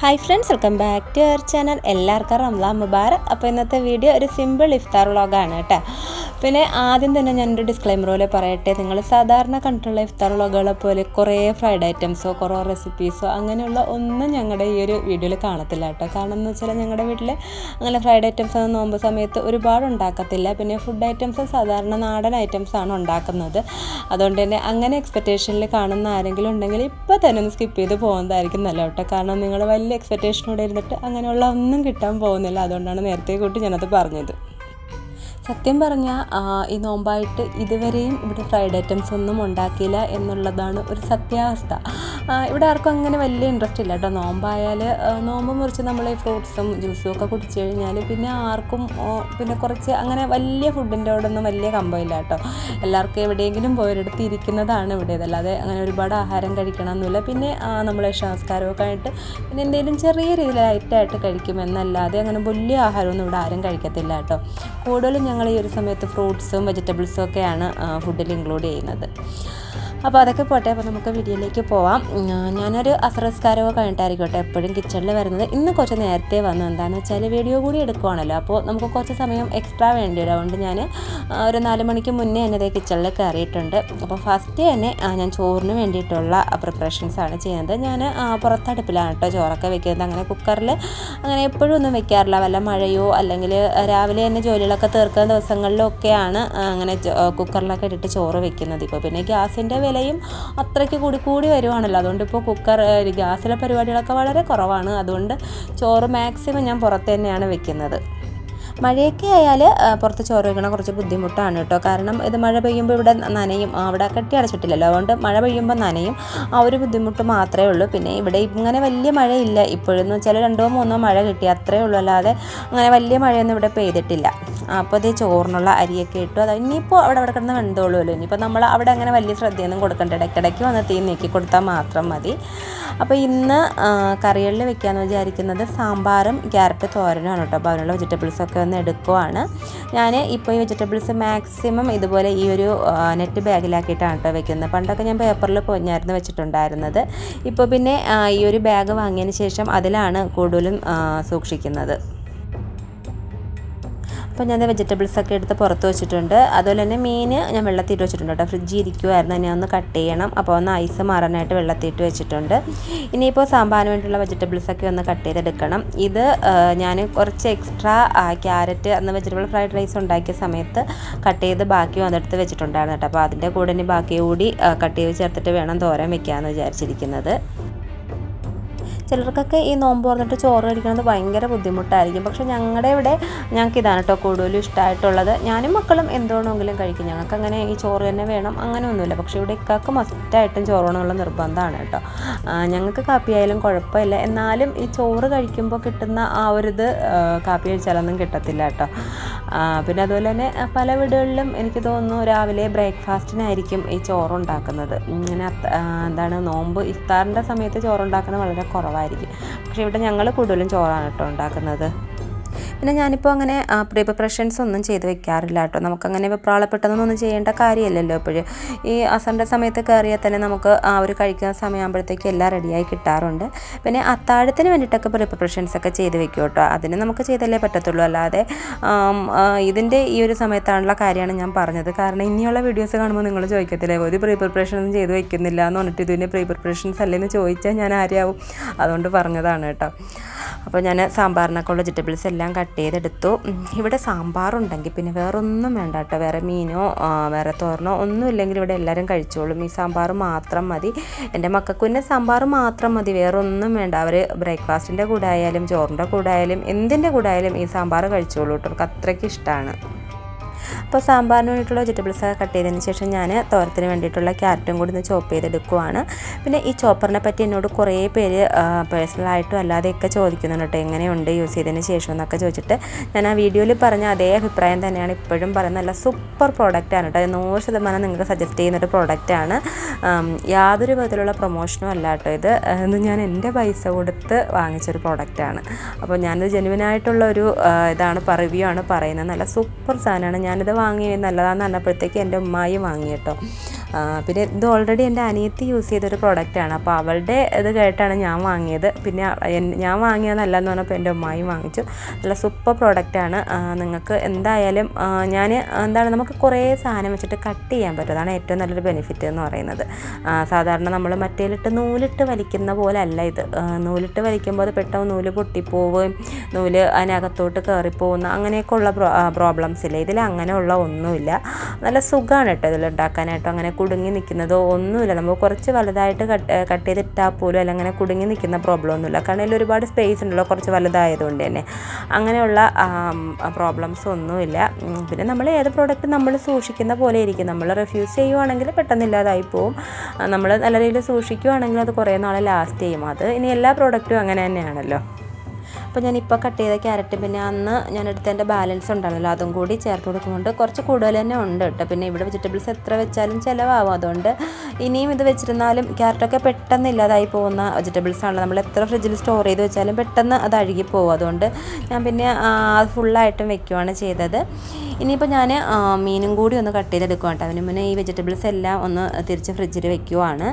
hi friends welcome back to അവർ channel എല്ലാവർക്കും റംലാൻ മുബാറക് അപ്പോൾ ഇന്നത്തെ വീഡിയോ ഒരു സിമ്പിൾ ഇഫ്താർ വ്ളോഗാണ് കേട്ടോ പിന്നെ ആദ്യം തന്നെ ഞാനൊരു ഡിസ്ക്ലൈമർ പോലെ പറയട്ടെ നിങ്ങൾ സാധാരണ കണ്ടിട്ടുള്ള ഇഫ്താർ വ്ളോഗുകളെ പോലെ കുറേ ഫ്രൈഡ് ഐറ്റംസോ കുറേ റെസിപ്പീസോ അങ്ങനെയുള്ള ഒന്നും ഞങ്ങളുടെ ഈ ഒരു വീഡിയോയിൽ കാണത്തില്ല കേട്ടോ കാരണം എന്ന് വെച്ചാൽ ഞങ്ങളുടെ വീട്ടിൽ അങ്ങനെ ഫ്രൈഡ് ഐറ്റംസ് ഒന്നും നോമ്പ് സമയത്ത് ഒരുപാട് ഉണ്ടാക്കത്തില്ല പിന്നെ ഫുഡ് ഐറ്റംസ് സാധാരണ നാടൻ ഐറ്റംസ് ആണ് ഉണ്ടാക്കുന്നത് അതുകൊണ്ട് തന്നെ അങ്ങനെ എക്സ്പെക്റ്റേഷനിൽ കാണുന്ന ആരെങ്കിലും ഉണ്ടെങ്കിൽ ഇപ്പോൾ തന്നെ ഒന്ന് സ്കിപ്പ് ചെയ്ത് പോകുന്നതായിരിക്കും നല്ല കേട്ടോ കാരണം നിങ്ങൾ വലിയ എക്സ്പെക്റ്റേഷനോടെ ഇരുന്നിട്ട് അങ്ങനെയുള്ള ഒന്നും കിട്ടാൻ പോകുന്നില്ല അതുകൊണ്ടാണ് നേരത്തെ കൂട്ടി ഞാനത് പറഞ്ഞത് സത്യം പറഞ്ഞാൽ ഈ നോമ്പായിട്ട് ഇതുവരെയും ഇവിടെ ഫ്രൈഡ് ഐറ്റംസ് ഒന്നും ഉണ്ടാക്കിയില്ല എന്നുള്ളതാണ് ഒരു സത്യാവസ്ഥ ആ, ഇവിടെ ആർക്കും അങ്ങനെ വലിയ ഇൻട്രസ്റ്റ് ഇല്ല കേട്ടോ നോമ്പായാൽ നോമ്പ് മുറിച്ച് നമ്മൾ ഈ ഫ്രൂട്ട്സും ജ്യൂസും ഒക്കെ കുടിച്ചു കഴിഞ്ഞാൽ പിന്നെ ആർക്കും ഓ, പിന്നെ കുറച്ച് അങ്ങനെ വലിയ ഫുഡിൻ്റെ ഒന്നും വലിയ കമ്പമില്ല കേട്ടോ എല്ലാവർക്കും എവിടെയെങ്കിലും പോയൊരിടത്ത് ഇരിക്കുന്നതാണ് ഇവിടെ അല്ലാതെ അങ്ങനെ ഒരുപാട് ആഹാരം കഴിക്കണമെന്നില്ല പിന്നെ നമ്മൾ സംസ്കാരമൊക്കെ ആയിട്ട് പിന്നെ എന്തെങ്കിലും ചെറിയ രീതിയിൽ ലൈറ്റായിട്ട് കഴിക്കും എന്നല്ലാതെ അങ്ങനെ വലിയ ആഹാരമൊന്നും ഇവിടെ ആരും കഴിക്കത്തില്ല കേട്ടോ കൂടുതലും ഞങ്ങൾ ഈ ഒരു സമയത്ത് ഫ്രൂട്ട്സും വെജിറ്റബിൾസും ഒക്കെയാണ് ഫുഡിൽ ഇൻക്ലൂഡ് ചെയ്യുന്നത് അപ്പോൾ അതൊക്കെ പോട്ടെ അപ്പോൾ നമുക്ക് വീഡിയോയിലേക്ക് പോവാം ഉം, ഞാനൊരു അസറസ്കാരമൊക്കെ കഴിഞ്ഞിട്ടായിരിക്കും കേട്ടോ എപ്പോഴും കിച്ചണിൽ വരുന്നത് ഇന്ന് കുറച്ച് നേരത്തെ വന്നു എന്താണെന്ന് വെച്ചാൽ വീഡിയോ കൂടി എടുക്കുവാണല്ലോ അപ്പോൾ നമുക്ക് കുറച്ച് സമയം എക്സ്ട്രാ വേണ്ടി വരും അതുകൊണ്ട് ഞാൻ ആ, ഒരു നാല് മണിക്ക് മുന്നേ തന്നെ ഇതേ കിച്ചണിൽ കയറിയിട്ടുണ്ട് അപ്പോൾ ഫസ്റ്റ് തന്നെ ആ, ഞാൻ ചോറിന് വേണ്ടിയിട്ടുള്ള പ്രിപ്പറേഷൻസ് ആണ് ചെയ്യുന്നത് ഞാൻ ആ, പുറത്തടുപ്പിലാണ് കേട്ടോ ചോറൊക്കെ വെക്കുന്നത് അങ്ങനെ കുക്കറിൽ അങ്ങനെ എപ്പോഴും ഒന്നും വെക്കാറില്ല വല്ല മഴയോ അല്ലെങ്കിൽ രാവിലെ തന്നെ ജോലികളൊക്കെ തീർക്കുന്ന ദിവസങ്ങളിലൊക്കെയാണ് ആ, അങ്ങനെ ചോ- കുക്കറിലൊക്കെ ഇട്ടിട്ട് ചോറ് വെക്കുന്നത് ഇപ്പോൾ പിന്നെ ഗ്യാസിൻ്റെ വിലയും അത്രയ്ക്ക് കൂടി കൂടി വരുവാണല്ലോ അതുകൊണ്ട് ഇപ്പോൾ കുക്കർ ഏ, ഗ്യാസിലെ പരിപാടികളൊക്കെ വളരെ കുറവാണ് അതുകൊണ്ട് ചോറ് മാക്സിമം ഞാൻ പുറത്ത് തന്നെയാണ് വെക്കുന്നത് മഴയൊക്കെ ആയാൽ പുറത്ത് ചോറ് വെക്കണ കുറച്ച് ബുദ്ധിമുട്ടാണ് കേട്ടോ കാരണം ഇത് മഴ പെയ്യുമ്പോൾ ഇവിടെ നനയും ആ, അവിടെ കെട്ടി അടച്ചിട്ടില്ലല്ലോ അതുകൊണ്ട് മഴ പെയ്യുമ്പോൾ നനയും ആ ഒരു ബുദ്ധിമുട്ട് മാത്രമേ ഉള്ളൂ പിന്നെ ഇവിടെ ഇങ്ങനെ വലിയ മഴയില്ല ഇപ്പോഴെന്ന് വെച്ചാൽ രണ്ടോ മൂന്നോ മഴ കിട്ടി അത്രേ ഉള്ളൂ അല്ലാതെ അങ്ങനെ വലിയ മഴയൊന്നും ഇവിടെ പെയ്തിട്ടില്ല അപ്പോൾ ഇത് ചോറിനുള്ള അരിയൊക്കെ ഇട്ടു അത് ഇനിയിപ്പോൾ അവിടെ അവിടെ കിടന്ന് വെന്തോളുമല്ലോ ഇനിയിപ്പോൾ നമ്മൾ അവിടെ അങ്ങനെ വലിയ ശ്രദ്ധയൊന്നും കൊടുക്കണ്ട ഇടയ്ക്കിടയ്ക്ക് വന്ന് തീ നീക്കി കൊടുത്താൽ മാത്രം മതി അപ്പോൾ ഇന്ന് കറികളിൽ വെക്കാമെന്ന് വിചാരിക്കുന്നത് സാമ്പാറും ക്യാരറ്റ് തോരനുമാണ് കേട്ടോ അപ്പോൾ അതിനുള്ള വെജിറ്റബിൾസൊക്കെ ഒന്ന് എടുക്കുവാണ് ഞാൻ ഇപ്പോൾ ഈ വെജിറ്റബിൾസ് മാക്സിമം ഇതുപോലെ ഈ ഒരു ആ, നെറ്റ് ബാഗിലാക്കിയിട്ടാണ് കേട്ടോ വെക്കുന്നത് പണ്ടൊക്കെ ഞാൻ പേപ്പറിൽ പൊഞ്ഞായിരുന്നു വെച്ചിട്ടുണ്ടായിരുന്നത് ഇപ്പോൾ പിന്നെ ആ, ഈ ഒരു ബാഗ് വാങ്ങിയതിന് ശേഷം അതിലാണ് കൂടുതലും ആ, സൂക്ഷിക്കുന്നത് അപ്പോൾ ഞാൻ വെജിറ്റബിൾസ് ഒക്കെ എടുത്ത് പുറത്ത് വെച്ചിട്ടുണ്ട് അതുപോലെ തന്നെ മീൻ ഞാൻ വെള്ളത്തിയിട്ട് വെച്ചിട്ടുണ്ട് കേട്ടോ ഫ്രിഡ്ജിൽ ഇരിക്കുമായിരുന്നു അതിനെ ഒന്ന് കട്ട് ചെയ്യണം അപ്പോൾ ഒന്ന് ഐസ് മാറാനായിട്ട് വെള്ളത്തിയിട്ട് വെച്ചിട്ടുണ്ട് ഇനിയിപ്പോൾ സാമ്പാറിന് വേണ്ടിയുള്ള വെജിറ്റബിൾസ് ഒക്കെ ഒന്ന് കട്ട് ചെയ്തെടുക്കണം ഇത് ഞാൻ കുറച്ച് എക്സ്ട്രാ ക്യാരറ്റ് അന്ന് വെജിറ്റബിൾ ഫ്രൈഡ് റൈസ് ഉണ്ടാക്കിയ സമയത്ത് കട്ട് ചെയ്ത് ബാക്കി വന്നെടുത്ത് വെച്ചിട്ടുണ്ടായിരുന്നു കേട്ടോ അപ്പോൾ അതിൻ്റെ കൂടെ ഇനി ബാക്കി കൂടി കട്ട് ചെയ്ത് ചേർത്തിട്ട് വേണം തോരൻ വെക്കാമെന്ന് വിചാരിച്ചിരിക്കുന്നത് ചിലർക്കൊക്കെ ഈ നോമ്പ് തുറന്നിട്ട് ചോറ് കഴിക്കുന്നത് ഭയങ്കര ബുദ്ധിമുട്ടായിരിക്കും പക്ഷേ ഞങ്ങളുടെ ഇവിടെ ഞങ്ങൾക്ക് ഇതാണ് കേട്ടോ കൂടുതലും ഇഷ്ടമായിട്ടുള്ളത് ഞാനും മക്കളും എന്തുകൊണ്ടെങ്കിലും കഴിക്കും ഞങ്ങൾക്ക് അങ്ങനെ ഈ ചോറ് തന്നെ വേണം അങ്ങനെ ഒന്നുമില്ല പക്ഷേ ഇവിടെ ഇക്കാക്ക് മസ്റ്റായിട്ടും ചോറ് വേണമെന്നുള്ള നിർബന്ധമാണ് കേട്ടോ ആ, ഞങ്ങൾക്ക് കാപ്പി ആയാലും കുഴപ്പമില്ല എന്നാലും ഈ ചോറ് കഴിക്കുമ്പോൾ കിട്ടുന്ന ആ ഒരു ഇത് ആ, കാപ്പി കഴിച്ചാലൊന്നും കിട്ടത്തില്ല കേട്ടോ ആ, പിന്നെ അതുപോലെ തന്നെ ആ, പല വീടുകളിലും എനിക്ക് തോന്നുന്നു രാവിലെ ബ്രേക്ക്ഫാസ്റ്റിനായിരിക്കും ഈ ചോറ് ഉണ്ടാക്കുന്നത് ഇങ്ങനെ അത്ത- ആ, എന്താണ് നോമ്പ് ഇഫ്താറിൻ്റെ സമയത്ത് ചോറുണ്ടാക്കുന്നത് വളരെ കുറവായിരിക്കും പക്ഷേ ഇവിടെ ഞങ്ങൾ കൂടുതലും ചോറാണ് കേട്ടോ ഉണ്ടാക്കുന്നത് പിന്നെ ഞാനിപ്പോൾ അങ്ങനെ പ്രീ പ്രിപ്പറേഷൻസ് ഒന്നും ചെയ്ത് വെക്കാറില്ല കേട്ടോ നമുക്കങ്ങനെ വെപ്രാളപ്പെട്ടതൊന്നും ചെയ്യേണ്ട കാര്യമല്ലല്ലോ ഇപ്പോഴും ഈ അസറിൻ്റെ സമയത്ത് കയറിയാൽ തന്നെ നമുക്ക് ആ ഒരു കഴിക്കുന്ന സമയമാകുമ്പോഴത്തേക്ക് എല്ലാം റെഡിയായി കിട്ടാറുണ്ട് പിന്നെ അത്താഴത്തിന് വേണ്ടിയിട്ടൊക്കെ പ്രീ പ്രിപ്പറേഷൻസ് ഒക്കെ ചെയ്ത് വെക്കും കേട്ടോ അതിന് നമുക്ക് ചെയ്തല്ലേ പറ്റത്തുള്ളൂ അല്ലാതെ ആം, ആ, ഇതിൻ്റെ ഈ ഒരു സമയത്താണുള്ള കാര്യമാണ് ഞാൻ പറഞ്ഞത് കാരണം ഇനിയുള്ള വീഡിയോസ് കാണുമ്പോൾ നിങ്ങൾ ചോദിക്കത്തില്ലേ ഒരു പ്രീ പ്രിപ്പറേഷൻ ഒന്നും ചെയ്ത് വെക്കുന്നില്ല എന്ന് പറഞ്ഞിട്ട് ഇതിൻ്റെ പ്രീ പ്രിപ്പറേഷൻസ് അല്ലേന്ന് ചോദിച്ചാൽ ഞാൻ ആരെയാവും അതുകൊണ്ട് പറഞ്ഞതാണ് കേട്ടോ അപ്പോൾ ഞാൻ സാമ്പാറിനൊക്കെ ഉള്ള വെജിറ്റബിൾസ് എല്ലാം കട്ട് ചെയ്തെടുത്തു ഉം, ഇവിടെ സാമ്പാറുണ്ടെങ്കിൽ പിന്നെ വേറെ ഒന്നും വേണ്ട കേട്ടോ വേറെ മീനോ ആ, വേറെ തോരനോ ഒന്നും ഇല്ലെങ്കിൽ ഇവിടെ എല്ലാവരും കഴിച്ചോളും ഈ സാമ്പാർ മാത്രം മതി എൻ്റെ മക്കൾക്ക് പിന്നെ സാമ്പാർ മാത്രം മതി വേറെ ഒന്നും വേണ്ട അവർ ബ്രേക്ക്ഫാസ്റ്റിൻ്റെ കൂടെ ആയാലും ചോറിൻ്റെ കൂടെ ആയാലും എന്തിൻ്റെ കൂടെ ആയാലും ഈ സാമ്പാർ കഴിച്ചോളൂ കേട്ടോ അവർക്ക് അത്രയ്ക്ക് ഇഷ്ടമാണ് അപ്പോൾ സാമ്പാറിന് വേണ്ടിയിട്ടുള്ള വെജിറ്റബിൾസ് ഒക്കെ കട്ട് ചെയ്തതിന് ശേഷം ഞാൻ തോരത്തിന് വേണ്ടിയിട്ടുള്ള ക്യാരറ്റും കൂടി ഒന്ന് ചോപ്പ് ചെയ്തെടുക്കുവാണ് പിന്നെ ഈ ചോപ്പറിനെ പറ്റി എന്നോട് കുറേ പേര് പേഴ്സണലായിട്ടും അല്ലാതെയൊക്കെ ചോദിക്കുന്നുണ്ട് കേട്ടോ എങ്ങനെയുണ്ട് യൂസ് ചെയ്തതിന് ശേഷം എന്നൊക്കെ ചോദിച്ചിട്ട് ഞാൻ ആ വീഡിയോയിൽ പറഞ്ഞ അതേ അഭിപ്രായം തന്നെയാണ് ഇപ്പോഴും പറയുന്നത് നല്ല സൂപ്പർ പ്രോഡക്റ്റാണ് കേട്ടോ അത് നൂറ് ശതമാനം നിങ്ങൾക്ക് സജസ്റ്റ് ചെയ്യുന്നൊരു പ്രോഡക്റ്റാണ് യാതൊരു വിധത്തിലുള്ള പ്രൊമോഷനും അല്ല കേട്ടോ ഇത് ഇത് ഞാൻ എൻ്റെ പൈസ കൊടുത്ത് വാങ്ങിച്ചൊരു പ്രോഡക്റ്റാണ് അപ്പോൾ ഞാനത് ജെനുവിനായിട്ടുള്ള ഒരു ആ, ഇതാണ് റിവ്യൂ ആണ് പറയുന്നത് നല്ല സൂപ്പർ സാധനമാണ് ഞാനിത് വാങ്ങി നല്ലതാണെന്ന് പറഞ്ഞപ്പോഴത്തേക്ക് എൻ്റെ ഉമ്മായി വാങ്ങി കേട്ടോ പിന്നെ ഇത് ഓൾറെഡി എൻ്റെ അനിയത്തി യൂസ് ചെയ്തൊരു പ്രോഡക്റ്റാണ് അപ്പോൾ അവളുടെ ഇത് കേട്ടാണ് ഞാൻ വാങ്ങിയത് പിന്നെ എൻ- ഞാൻ വാങ്ങിയതല്ല എന്ന് പറഞ്ഞപ്പോൾ എൻ്റെ ഉമ്മായും വാങ്ങിച്ചു നല്ല സൂപ്പർ പ്രോഡക്റ്റാണ് നിങ്ങൾക്ക് എന്തായാലും ഞാൻ എന്താണ് നമുക്ക് കുറേ സാധനം വെച്ചിട്ട് കട്ട് ചെയ്യാൻ പറ്റും അതാണ് ഏറ്റവും നല്ലൊരു ബെനിഫിറ്റ് എന്ന് പറയുന്നത് ആ, സാധാരണ നമ്മൾ മറ്റേലിട്ട് നൂലിട്ട് വലിക്കുന്ന പോലെ അല്ല ഇത് ആ, നൂലിട്ട് വലിക്കുമ്പോൾ അത് പെട്ടെന്ന് നൂല് പൊട്ടിപ്പോവുകയും നൂല് അതിനകത്തോട്ട് കയറിപ്പോകുന്ന അങ്ങനെയൊക്കെ ഉള്ള പ്രോബ്ലംസ് ഇല്ല ഇതിൽ അങ്ങനെയുള്ള ഒന്നുമില്ല നല്ല സുഖമാണ് കേട്ടോ ഇതിൽ ഉണ്ടാക്കാനായിട്ടോ അങ്ങനെ കുടുങ്ങി നിൽക്കുന്നതോ ഒന്നുമില്ല നമ്മൾ കുറച്ച് വലുതായിട്ട് കട്ട് കട്ട് ചെയ്തിട്ടാൽ പോലും അല്ല അങ്ങനെ കുടുങ്ങി നിൽക്കുന്ന പ്രോബ്ലം ഒന്നുമില്ല കാരണം ഇതിൽ ഒരുപാട് സ്പേസ് ഉണ്ടല്ലോ കുറച്ച് വലുതായതുകൊണ്ട് തന്നെ അങ്ങനെയുള്ള പ്രോബ്ലംസ് ഒന്നുമില്ല ഉം, പിന്നെ നമ്മൾ ഏത് പ്രോഡക്റ്റ് നമ്മൾ സൂക്ഷിക്കുന്ന പോലെ ഇരിക്കും നമ്മൾ റിഫ്യൂസ് ചെയ്യുവാണെങ്കിൽ പെട്ടെന്ന് ഇല്ലാതായി പോവും നമ്മൾ നല്ല രീതിയിൽ സൂക്ഷിക്കുവാണെങ്കിൽ അത് കുറേ നാൾ ലാസ്റ്റ് ചെയ്യും അത് ഇനി എല്ലാ പ്രോഡക്റ്റും അങ്ങനെ തന്നെയാണല്ലോ അപ്പോൾ ഞാൻ ഇപ്പോൾ കട്ട് ചെയ്ത ക്യാരറ്റ് പിന്നെ അന്ന് ഞാൻ എടുത്തതിൻ്റെ ബാലൻസ് ഉണ്ടായിരുന്നല്ലോ അതും കൂടി ചേർത്ത് കൊടുക്കുന്നുണ്ട് കുറച്ച് കൂടുതൽ തന്നെ ഉണ്ട് കേട്ടോ പിന്നെ ഇവിടെ വെജിറ്റബിൾസ് എത്ര വെച്ചാലും ചിലവാകും അതുകൊണ്ട് ഇനിയും ഇത് വെച്ചിരുന്നാലും ക്യാരറ്റൊക്കെ പെട്ടെന്ന് ഇല്ലാതായി പോകുന്ന വെജിറ്റബിൾസ് ആണല്ലോ നമ്മൾ എത്ര ഫ്രിഡ്ജിൽ സ്റ്റോർ ചെയ്ത് വെച്ചാലും പെട്ടെന്ന് അത് അഴുകി പോകും അതുകൊണ്ട് ഞാൻ പിന്നെ ആ, അത് ഫുള്ളായിട്ടും വെക്കുവാണ് ചെയ്തത് ഇനിയിപ്പോൾ ഞാൻ മീനും കൂടി ഒന്ന് കട്ട് ചെയ്തെടുക്കുക കേട്ടോ അതിന് മുന്നേ ഈ വെജിറ്റബിൾസ് എല്ലാം ഒന്ന് തിരിച്ച് ഫ്രിഡ്ജിൽ വെക്കുവാണ്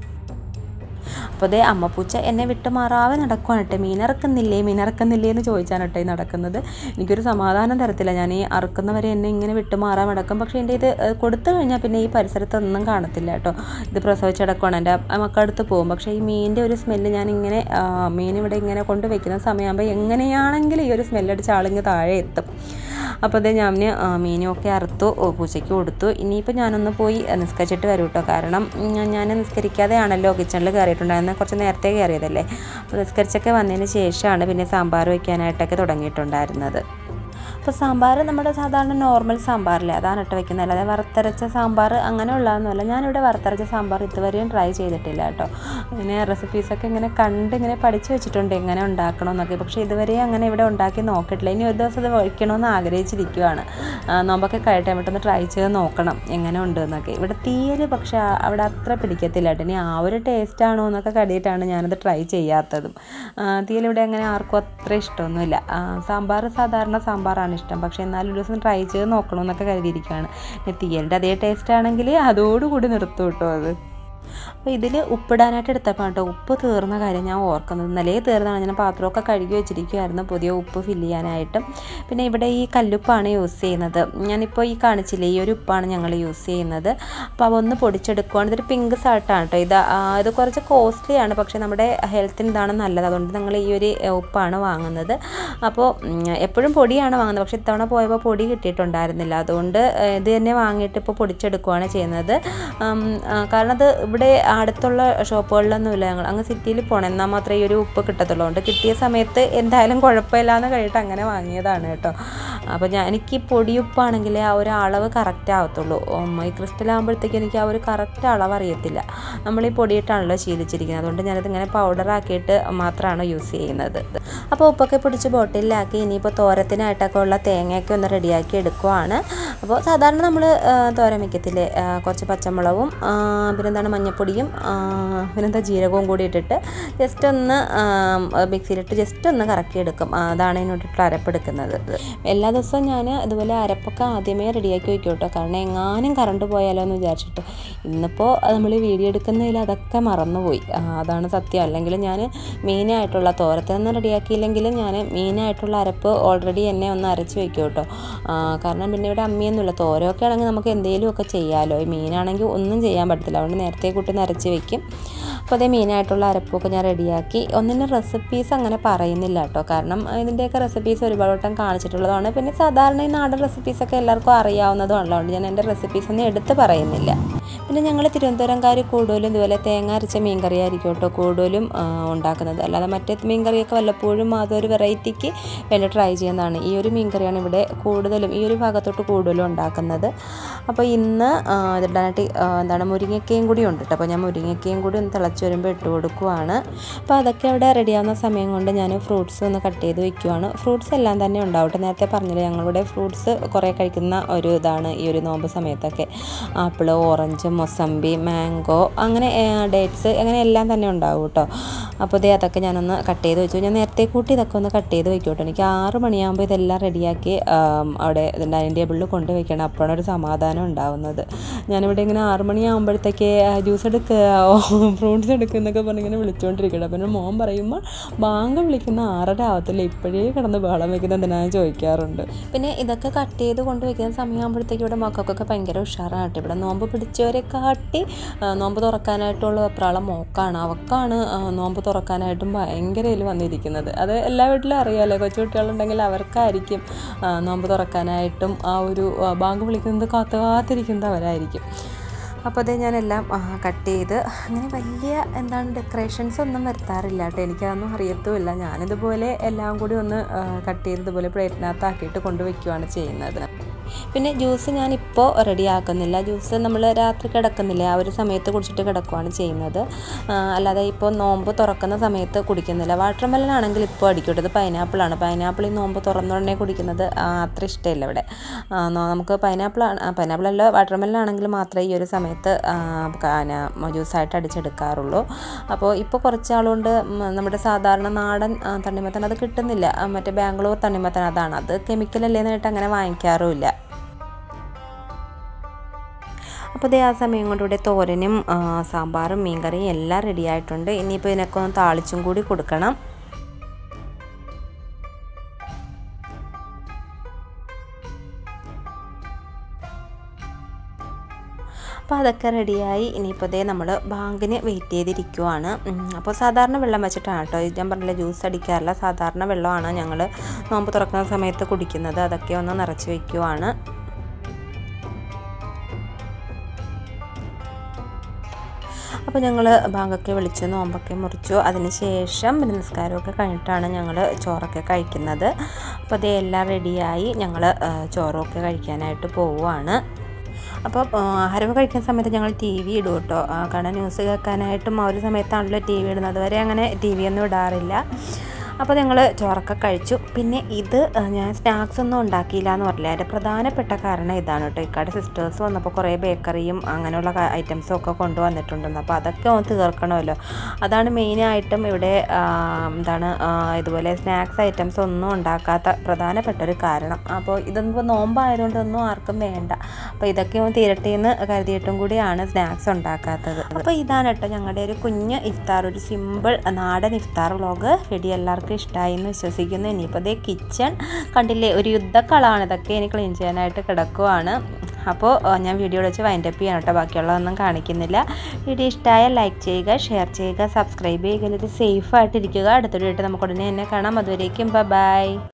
അപ്പോൾ അതേ അമ്മപ്പൂച്ച എന്നെ വിട്ട് മാറാതെ നടക്കുവാണ് കേട്ടോ മീനിറക്കുന്നില്ലേ മീനിറക്കുന്നില്ലേ എന്ന് ചോദിച്ചാണ് കേട്ടോ ഈ നടക്കുന്നത് എനിക്കൊരു സമാധാനം തരത്തില്ല ഞാൻ ഈ അറുക്കുന്നവരെ എന്നെ ഇങ്ങനെ വിട്ട് മാറാൻ നടക്കും പക്ഷേ എൻ്റെ ഇത് ഏഹ്, കൊടുത്തു കഴിഞ്ഞാൽ പിന്നെ ഈ പരിസരത്തൊന്നും കാണത്തില്ല കേട്ടോ ഇത് പ്രസവിച്ചടക്കുവാണ് എൻ്റെ മക്കളടുത്ത് പോകും പക്ഷേ ഈ മീനിൻ്റെ ഒരു സ്മെല്ല് ഞാൻ ഇങ്ങനെ ആ, മീൻ ഇവിടെ ഇങ്ങനെ കൊണ്ട് വെക്കുന്ന സമയമാകുമ്പോൾ എങ്ങനെയാണെങ്കിലും ഈ ഒരു സ്മെല്ലടിച്ച് ആളിങ്ങ് താഴെ എത്തും അപ്പോൾ അതേ ഞാൻ ആ, മീനും ഒക്കെ അറുത്തു ഓ, പൂച്ചയ്ക്ക് കൊടുത്തു ഇനിയിപ്പോൾ ഞാനൊന്ന് പോയി ആ, നിസ്കരിച്ചിട്ട് വരും കേട്ടോ കാരണം ഞാൻ ഞാൻ നിസ്കരിക്കാതെയാണല്ലോ കിച്ചണിൽ കയറിയിട്ടുണ്ടായിരുന്നത് കുറച്ച് നേരത്തെ കയറിയതല്ലേ അപ്പോൾ നിസ്കരിച്ചൊക്കെ വന്നതിന് ശേഷമാണ് പിന്നെ സാമ്പാർ വയ്ക്കാനായിട്ടൊക്കെ തുടങ്ങിയിട്ടുണ്ടായിരുന്നത് അപ്പോൾ സാമ്പാർ നമ്മുടെ സാധാരണ നോർമൽ സാമ്പാറില്ലേ അതാണ് ഇട്ട് വെക്കുന്നത് അല്ലാതെ വറുത്തരച്ച സാമ്പാർ അങ്ങനെയുള്ളതൊന്നുമല്ല ഞാനിവിടെ വറുത്തരച്ച സാമ്പാർ ഇതുവരെയും ട്രൈ ചെയ്തിട്ടില്ല കേട്ടോ ഇങ്ങനെ റെസിപ്പീസൊക്കെ ഇങ്ങനെ കണ്ട് ഇങ്ങനെ പഠിച്ചു വെച്ചിട്ടുണ്ട് എങ്ങനെ ഉണ്ടാക്കണമെന്നൊക്കെ പക്ഷേ ഇതുവരെ അങ്ങനെ ഇവിടെ ഉണ്ടാക്കി നോക്കിയിട്ടില്ല ഇനി ഒരു ദിവസം ഇത് വയ്ക്കണമെന്ന് ആഗ്രഹിച്ചിരിക്കുവാണ് ആ, നോമ്പൊക്കെ കഴിയട്ടെ പെട്ടെന്ന് ട്രൈ ചെയ്ത് നോക്കണം എങ്ങനെ ഉണ്ട് എന്നൊക്കെ ഇവിടെ തീയൽ പക്ഷേ ആ- അവിടെ അത്ര പിടിക്കത്തില്ല കേട്ടോ ഇനി ആ ഒരു ടേസ്റ്റ് ആണോ എന്നൊക്കെ കണ്ടിട്ടാണ് ഞാനത് ട്രൈ ചെയ്യാത്തതും ആ, തീയൽ ഇവിടെ അങ്ങനെ ആർക്കും അത്ര ഇഷ്ടമൊന്നുമില്ല ആ, സാമ്പാർ സാധാരണ സാമ്പാറാണ് ഇഷ്ടം പക്ഷേ എന്നാലും ഒരു ദിവസം ട്രൈ ചെയ്ത് നോക്കണമെന്നൊക്കെ കരുതിയിരിക്കുകയാണ് ഇനി തീയലിൻ്റെ അതേ ടേസ്റ്റ് ആണെങ്കിൽ അതോടുകൂടി നിർത്തും കേട്ടോ അത് അപ്പോൾ ഇതിൽ ഉപ്പിടാനായിട്ട് എടുത്തപ്പോൾ കേട്ടോ ഉപ്പ് തീർന്ന കാര്യം ഞാൻ ഓർക്കുന്നത് ഇന്നലെ തീർന്നതാണ് ഞാൻ പാത്രമൊക്കെ കഴുകി വെച്ചിരിക്കുമായിരുന്നു പുതിയ ഉപ്പ് ഫില്ല് ചെയ്യാനായിട്ട് പിന്നെ ഇവിടെ ഈ കല്ലുപ്പാണ് യൂസ് ചെയ്യുന്നത് ഞാനിപ്പോൾ ഈ കാണിച്ചില്ലേ ഈ ഒരു ഉപ്പാണ് ഞങ്ങൾ യൂസ് ചെയ്യുന്നത് അപ്പോൾ അവ ഒന്ന് പൊടിച്ചെടുക്കുവാണ് ഇതൊരു പിങ്ക് സാൾട്ടാണ് കേട്ടോ ഇത് ആ, ഇത് കുറച്ച് കോസ്റ്റ്ലി ആണ് പക്ഷേ നമ്മുടെ ഹെൽത്തിന് ഇതാണ് നല്ലത് അതുകൊണ്ട് ഞങ്ങൾ ഈ ഒരു ഏ, ഉപ്പാണ് വാങ്ങുന്നത് അപ്പോൾ ഉം, എപ്പോഴും പൊടിയാണ് വാങ്ങുന്നത് പക്ഷേ ഇത്തവണ പോയപ്പോൾ പൊടി കിട്ടിയിട്ടുണ്ടായിരുന്നില്ല അതുകൊണ്ട് ഏ, ഇത് തന്നെ വാങ്ങിയിട്ട് ഇപ്പോൾ പൊടിച്ചെടുക്കുകയാണ് ചെയ്യുന്നത് ഉം, ആ, കാരണം അത് ഇവിടെ അടുത്തുള്ള ഷോപ്പുകളിലൊന്നുമില്ല ഞങ്ങൾ അങ്ങ് സിറ്റിയിൽ പോകണം എന്നാൽ മാത്രമേ ഈ ഒരു ഉപ്പ് കിട്ടത്തുള്ളൂ അതുകൊണ്ട് കിട്ടിയ സമയത്ത് എന്തായാലും കുഴപ്പമില്ല എന്ന് കഴിഞ്ഞിട്ട് അങ്ങനെ വാങ്ങിയതാണ് കേട്ടോ അപ്പോൾ ഞാൻ എനിക്ക് പൊടിയുപ്പാണെങ്കിൽ ആ ഒരു അളവ് കറക്റ്റ് ആവത്തുള്ളൂ ഉം, ഈ ക്രിസ്റ്റലാകുമ്പോഴത്തേക്ക് എനിക്ക് ആ ഒരു കറക്റ്റ് അളവ് അറിയത്തില്ല നമ്മൾ ഈ പൊടിയിട്ടാണല്ലോ ശീലിച്ചിരിക്കുന്നത് അതുകൊണ്ട് ഞാനത് ഇങ്ങനെ പൗഡറാക്കിയിട്ട് മാത്രമാണ് യൂസ് ചെയ്യുന്നത് അപ്പോൾ ഉപ്പൊക്കെ പിടിച്ച് ബോട്ടിലാക്കി ഇനിയിപ്പോൾ തോരത്തിനായിട്ടൊക്കെ ഉള്ള തേങ്ങയൊക്കെ ഒന്ന് റെഡിയാക്കി എടുക്കുവാണ് അപ്പോൾ സാധാരണ നമ്മൾ തോരൻ വയ്ക്കത്തില്ലേ ആ, കുറച്ച് പച്ചമുളകും ആ, പിന്നെന്താണ് മഞ്ഞൾപ്പൊടിയും ആ, പിന്നെന്താ ജീരകവും കൂടി ഇട്ടിട്ട് ജസ്റ്റ് ഒന്ന് ആ, മിക്സിയിലിട്ട് ജസ്റ്റ് ഒന്ന് കറക്കി എടുക്കും ആ, അതാണ് ഇതിനോട്ടിട്ടുള്ള അരപ്പെടുക്കുന്നത് എല്ലാ ദിവസവും ഞാൻ ഇതുപോലെ അരപ്പൊക്കെ ആദ്യമേ റെഡിയാക്കി വയ്ക്കും കേട്ടോ കാരണം എങ്ങാനും കറണ്ട് പോയാലോ എന്ന് വിചാരിച്ചിട്ട് ഇന്നിപ്പോൾ നമ്മൾ വീഡിയോ എടുക്കുന്നതിൽ അതൊക്കെ മറന്നുപോയി ആ, അതാണ് സത്യം അല്ലെങ്കിൽ ഞാൻ മെയിനായിട്ടുള്ള തോരത്തിനൊന്നും റെഡിയാക്കിയില്ലെങ്കിലും ഞാൻ മെയിനായിട്ടുള്ള അരപ്പ് ഓൾറെഡി എന്നെ ഒന്ന് അരച്ച് വെക്കും കേട്ടോ ആ, കാരണം പിന്നെ ഇവിടെ അമ്മിയൊന്നുമില്ല തോരമൊക്കെ ആണെങ്കിൽ നമുക്ക് എന്തെങ്കിലുമൊക്കെ ചെയ്യാമല്ലോ ഈ മീനാണെങ്കിൽ ഒന്നും ചെയ്യാൻ പറ്റത്തില്ല അതുകൊണ്ട് നേരത്തെ കൂട്ടി നിറച്ച് വെക്കും അപ്പോൾ അതേ മെയിനായിട്ടുള്ള അരപ്പൊക്കെ ഞാൻ റെഡിയാക്കി ഒന്നിൻ്റെ റെസിപ്പീസ് അങ്ങനെ പറയുന്നില്ല കേട്ടോ കാരണം ഇതിൻ്റെയൊക്കെ റെസിപ്പീസ് ഒരുപാട് വട്ടം കാണിച്ചിട്ടുള്ളതാണ് പിന്നെ സാധാരണ ഈ നാടൻ റെസിപ്പീസൊക്കെ എല്ലാവർക്കും അറിയാവുന്നതുമാണല്ലോ അതുകൊണ്ട് ഞാൻ എൻ്റെ റെസിപ്പീസ് ഒന്നും എടുത്ത് പറയുന്നില്ല പിന്നെ ഞങ്ങൾ തിരുവനന്തപുരംകാർ കൂടുതലും ഇതുപോലെ തേങ്ങ അരച്ച മീൻ കറി ആയിരിക്കും കേട്ടോ കൂടുതലും ആ, ഉണ്ടാക്കുന്നത് അല്ലാതെ മറ്റേ മീൻ കറിയൊക്കെ വല്ലപ്പോഴും അതൊരു വെറൈറ്റിക്ക് വേണ്ടി ട്രൈ ചെയ്യുന്നതാണ് ഈ ഒരു മീൻ കറിയാണ് ഇവിടെ കൂടുതലും ഈ ഒരു ഭാഗത്തോട്ട് കൂടുതലും ഉണ്ടാക്കുന്നത് അപ്പോൾ ഇന്ന് ആ, ഇതിടാനായിട്ട് ആ, എന്താണ് മുരിങ്ങക്കയും കൂടി ഉണ്ട് കേട്ടോ അപ്പോൾ ഞാൻ മുരിങ്ങക്കയും കൂടി ഒന്ന് തിളച്ച് വരുമ്പോൾ ഇട്ട് കൊടുക്കുവാണ് അപ്പോൾ അതൊക്കെ അവിടെ റെഡിയാവുന്ന സമയം കൊണ്ട് ഞാൻ ഫ്രൂട്ട്സ് ഒന്ന് കട്ട് ചെയ്ത് വെക്കുവാണ് ഫ്രൂട്ട്സ് എല്ലാം തന്നെ ഉണ്ടാവട്ടെ നേരത്തെ പറഞ്ഞില്ലേ ഞങ്ങളിവിടെ ഫ്രൂട്ട്സ് കുറേ കഴിക്കുന്ന ഒരു ഇതാണ് ഈ ഒരു നോമ്പ് സമയത്തൊക്കെ apple orange orange mosambi mango അങ്ങനെ ഡേറ്റ്സ് അങ്ങനെ എല്ലാം തന്നെ ഉണ്ടാവും കേട്ടോ അപ്പോൾ ഇതേ അതൊക്കെ ഞാനൊന്ന് കട്ട് ചെയ്ത് വെച്ചു ഞാൻ നേരത്തെ കൂട്ടി ഇതൊക്കെ ഒന്ന് കട്ട് ചെയ്ത് വെക്കും കേട്ടോ എനിക്ക് ആറ് മണിയാകുമ്പോൾ ഇതെല്ലാം റെഡിയാക്കി അവിടെ ഡൈനിങ് ടേബിളിൽ കൊണ്ട് വെക്കണം അപ്പോഴാണ് ഒരു സമാധാനം ഉണ്ടാവുന്നത് ഞാനിവിടെ ഇങ്ങനെ ആറ് മണിയാകുമ്പോഴത്തേക്ക് ജ്യൂസ് എടുക്കുക ഫ്രൂട്ട്സ് എടുക്കുക എന്നൊക്കെ പറഞ്ഞ് ഇങ്ങനെ വിളിച്ചുകൊണ്ടിരിക്കണം അപ്പം എൻ്റെ മോൻ പറയുമ്പോൾ ബാങ്ക് വിളിക്കുന്ന ആറര ആവത്തില്ല ഇപ്പോഴേ കിടന്ന് ബഹളം വെക്കുന്ന എന്തിനാന്ന് ചോദിക്കാറുണ്ട് പിന്നെ ഇതൊക്കെ കട്ട് ചെയ്ത് കൊണ്ട് വെക്കുന്ന സമയമാകുമ്പോഴത്തേക്ക് ഇവിടെ മക്കൾക്കൊക്കെ ഭയങ്കര ഉഷാറാണ് കേട്ടോ ഇവിടെ നോമ്പ് പിടിച്ചവരെ കാട്ടി ആ, നോമ്പ് തുറക്കാനായിട്ടുള്ള വെപ്രാളം മോക്കാണ് അവക്കാണ് ആ, നോമ്പ് തുറക്കാനായിട്ടും ഭയങ്കര ഇതിൽ വന്നിരിക്കുന്നത് അത് എല്ലാ വീട്ടിലും അറിയാമല്ലോ കൊച്ചു കുട്ടികളുണ്ടെങ്കിൽ അവർക്കായിരിക്കും ആ, നോമ്പ് തുറക്കാനായിട്ടും ആ ഒരു ആ, ബാങ്ക് വിളിക്കുന്നത് കാത്തു കാത്തിരിക്കുന്നത് അവരായിരിക്കും അപ്പോൾ അത് ഞാനെല്ലാം കട്ട് ചെയ്ത് അങ്ങനെ വലിയ എന്താണ് ഡെക്കറേഷൻസ് ഒന്നും വരുത്താറില്ല കേട്ടോ എനിക്കതൊന്നും അറിയത്തുമില്ല ഞാനിതുപോലെ എല്ലാം കൂടി ഒന്ന് കട്ട് ചെയ്ത് ഇതുപോലെ പ്ലേറ്റിനകത്താക്കിയിട്ട് കൊണ്ടുവയ്ക്കുകയാണ് ചെയ്യുന്നത് പിന്നെ ജ്യൂസ് ഞാനിപ്പോൾ റെഡിയാക്കുന്നില്ല ജ്യൂസ് നമ്മൾ രാത്രി കിടക്കുന്നില്ല ആ ഒരു സമയത്ത് കുടിച്ചിട്ട് കിടക്കുകയാണ് ചെയ്യുന്നത് ആ, അല്ലാതെ ഇപ്പോൾ നോമ്പ് തുറക്കുന്ന സമയത്ത് കുടിക്കുന്നില്ല വാട്ടർ മെലൺ ആണെങ്കിൽ ഇപ്പോൾ അടിക്കട്ടെ ഇത് പൈനാപ്പിളാണ് പൈനാപ്പിൾ ഈ നോമ്പ് തുറന്നുടനെ കുടിക്കുന്നത് ആ, അത്ര ഇഷ്ടമില്ല ഇവിടെ ആ, നോ- നമുക്ക് പൈനാപ്പിൾ പൈനാപ്പിൾ അല്ല വാട്ടർ മെലൺ ആണെങ്കിൽ മാത്രമേ ഈ ഒരു സമയത്ത് ജ്യൂസായിട്ട് അടിച്ചെടുക്കാറുള്ളൂ അപ്പോൾ ഇപ്പോൾ കുറച്ച് ആളുകൊണ്ട് ഉം, നമ്മുടെ സാധാരണ നാടൻ ആ, തണ്ണിമത്തൻ അത് കിട്ടുന്നില്ല ആ, മറ്റേ ബാംഗ്ലൂർ തണ്ണിമത്തൻ അതാണ് അത് കെമിക്കൽ അല്ലേന്നായിട്ട് അങ്ങനെ വാങ്ങിക്കാറുമില്ല അപ്പോൾ ദേ ആ സമയം കൊണ്ട് ഇവിടെ തോരനും ആ, സാമ്പാറും മീൻകറിയും എല്ലാം റെഡി ആയിട്ടുണ്ട് ഇനിയിപ്പോൾ ഇതിനൊക്കെ ഒന്ന് താളിച്ചും കൂടി കൊടുക്കണം അപ്പോൾ അതൊക്കെ റെഡിയായി ഇനിയിപ്പോൾ ദേ നമ്മൾ ബാങ്കിന് വെയിറ്റ് ചെയ്തിരിക്കുവാണ് ഉം, അപ്പോൾ സാധാരണ വെള്ളം വെച്ചിട്ടാണ് കേട്ടോ ഇത് ഞാൻ പറഞ്ഞില്ല ജ്യൂസ് അടിക്കാറില്ല സാധാരണ വെള്ളമാണ് ഞങ്ങൾ നോമ്പ് തുറക്കുന്ന സമയത്ത് കുടിക്കുന്നത് അതൊക്കെ ഒന്ന് നിറച്ച് വയ്ക്കുവാണ് അപ്പോൾ ഞങ്ങൾ ബാങ്കൊക്കെ വിളിച്ച് നോമ്പൊക്കെ മുറിച്ചു അതിന് ശേഷം പിന്നെ നിസ്കാരമൊക്കെ കഴിഞ്ഞിട്ടാണ് ഞങ്ങൾ ചോറൊക്കെ കഴിക്കുന്നത് അപ്പോൾ അത് എല്ലാം റെഡിയായി ഞങ്ങൾ ചോറൊക്കെ കഴിക്കാനായിട്ട് പോവുകയാണ് അപ്പോൾ ആഹാരം കഴിക്കുന്ന സമയത്ത് ഞങ്ങൾ ടി വി ഇടും കേട്ടോ ആ, കാരണം ന്യൂസ് കേൾക്കാനായിട്ടും ആ ഒരു സമയത്താണല്ലോ ടി വി ഇടുന്നത് വരെ അങ്ങനെ ടി വി ഒന്നും ഇടാറില്ല അപ്പോൾ ഞങ്ങൾ ചോറൊക്കെ കഴിച്ചു പിന്നെ ഇത് ആ, ഞാൻ സ്നാക്സ് ഒന്നും ഉണ്ടാക്കിയില്ല എന്ന് പറഞ്ഞില്ല അതിൻ്റെ പ്രധാനപ്പെട്ട കാരണം ഇതാണ് കേട്ടോ ഇക്കാടെ സിസ്റ്റേഴ്സ് വന്നപ്പോൾ കുറേ ബേക്കറിയും അങ്ങനെയുള്ള ഐറ്റംസും ഒക്കെ കൊണ്ടുവന്നിട്ടുണ്ടെന്ന് അപ്പോൾ അതൊക്കെ ഒന്ന് തീർക്കണമല്ലോ അതാണ് മെയിനായിട്ടും ഇവിടെ ആ, എന്താണ് ആ, ഇതുപോലെ സ്നാക്സ് ഐറ്റംസ് ഒന്നും ഉണ്ടാക്കാത്ത പ്രധാനപ്പെട്ട ഒരു കാരണം അപ്പോൾ ഇതൊന്നും നോമ്പായതുകൊണ്ട് ഒന്നും ആർക്കും വേണ്ട അപ്പോൾ ഇതൊക്കെ ഒന്ന് തീരട്ടെ എന്ന് കരുതിയിട്ടും കൂടിയാണ് സ്നാക്സ് ഉണ്ടാക്കാത്തത് അപ്പോൾ ഇതാണ് കേട്ടോ ഞങ്ങളുടെ ഒരു കുഞ്ഞ് ഇഫ്താർ ഒരു സിമ്പിൾ നാടൻ ഇഫ്താർ വ്ളോഗ് വീഡിയോ എല്ലാവർക്കും ഇഷ്ടമായി എന്ന് വിശ്വസിക്കുന്നു ഇനിയിപ്പോൾ ഇതേ കിച്ചൺ കണ്ടില്ലേ ഒരു യുദ്ധക്കളാണ് ഇതൊക്കെ ഇനി ക്ലീൻ ചെയ്യാനായിട്ട് കിടക്കുവാണ് അപ്പോൾ ആ, ഞാൻ വീഡിയോ വെച്ച് വൈൻഡപ്പ് ചെയ്യാം കേട്ടോ ബാക്കിയുള്ളതൊന്നും കാണിക്കുന്നില്ല വീഡിയോ ഇഷ്ടമായാൽ ലൈക്ക് ചെയ്യുക ഷെയർ ചെയ്യുക സബ്സ്ക്രൈബ് ചെയ്യുക സേഫ് ആയിട്ടിരിക്കുക അടുത്തൊരു വീട്ടിൽ നമുക്ക് ഉടനെ തന്നെ കാണാം അതുവരേക്കും ബൈ